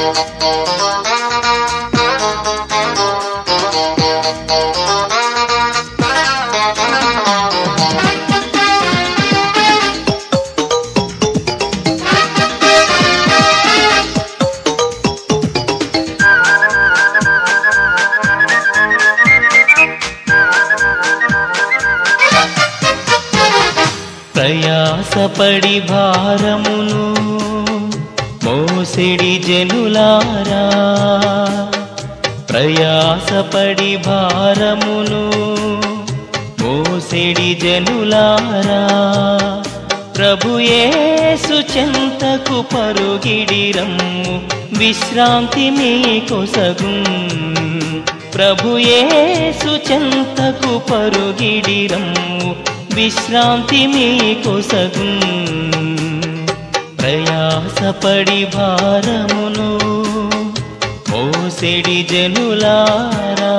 ప్రయాసపడి భారమును మోసిడి జనులారా ప్రయాసపడి భారమును మోసిడి జనులారా ప్రభుయేసు చెంతకు పరుగిడిరమ్ము విశ్రాంతి మీ కొసగు ప్రభుయేసు చెంతకు పరుగిడిరమ్ము విశ్రాంతి మీ కొసగు ప్రయాసపడి భారమును మోసిడి జనులారా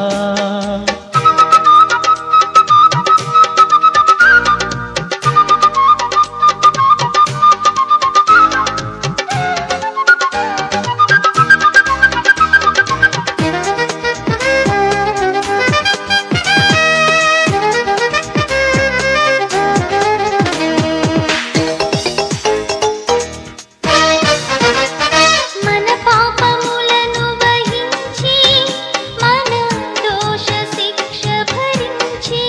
మన పాపములను వహించి మన దోష శిక్ష భరించి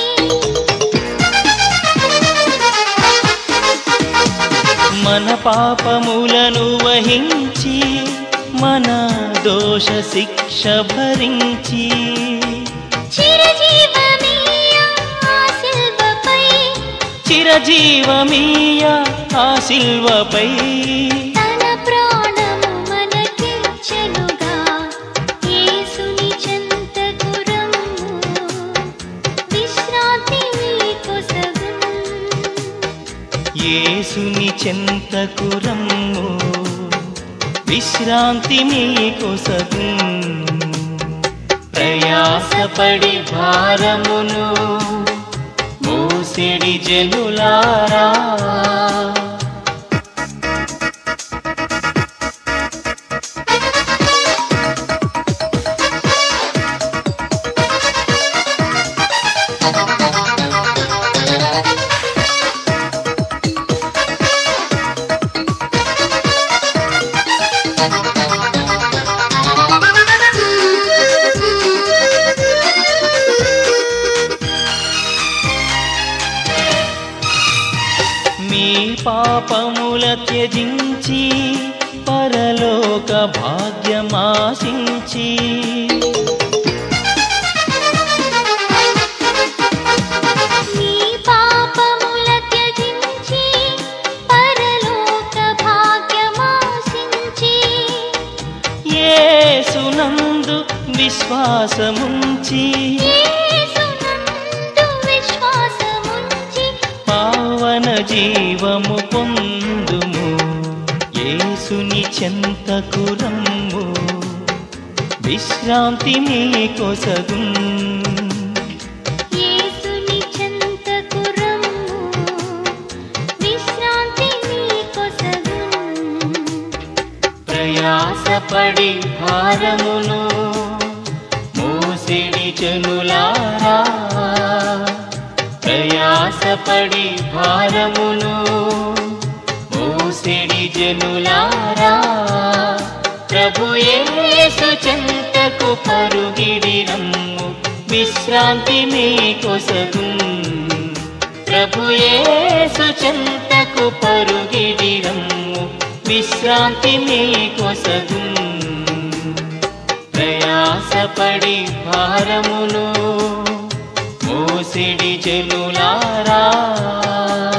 మన పాపములను వహించి మన దోష శిక్ష భరించి చిరజీవమీయ ఆ శిల్వపై చిరజీవమీయ ఆ శిల్వపై తన ప్రాణము మనకిచ్చెనుగా యేసుని చెంతకు రమ్ము విశ్రాంతి మీకొసగును యేసుని చెంతకు రమ్ము విశ్రాంతి మీకొసగు ప్రయాసపడి భారమును మోసిడి జనులారా మీ పాపముల త్యజించి పరలోక భాగ్యమాశించి నీ పాపముల త్యజించి పరలోక భాగ్యమాశించి యేసునందు విశ్వాసముంచి యేసునందు విశ్వాసముంచి పావన జీవము పొందుము యేసుని చెంతకు రమ్ము విశ్రాంతి మీకొసగు యేసుని చెంతకు రమ్ము విశ్రాంతి మీకొసగును ప్రయాసపడి భారమును మోసిడి జనులారా ప్రయాసపడి భారమును మోసిడి జనులారా ప్రభు యేసు చెంతకు పరుగిడిరమ్ము విశ్రాంతి మీకొసగు ప్రభు యేసు చెంతకు పరుగిడిరమ్ము విశ్రాంతి మీకొసగు ప్రయాసపడి భారమును మోసిడి జనులారా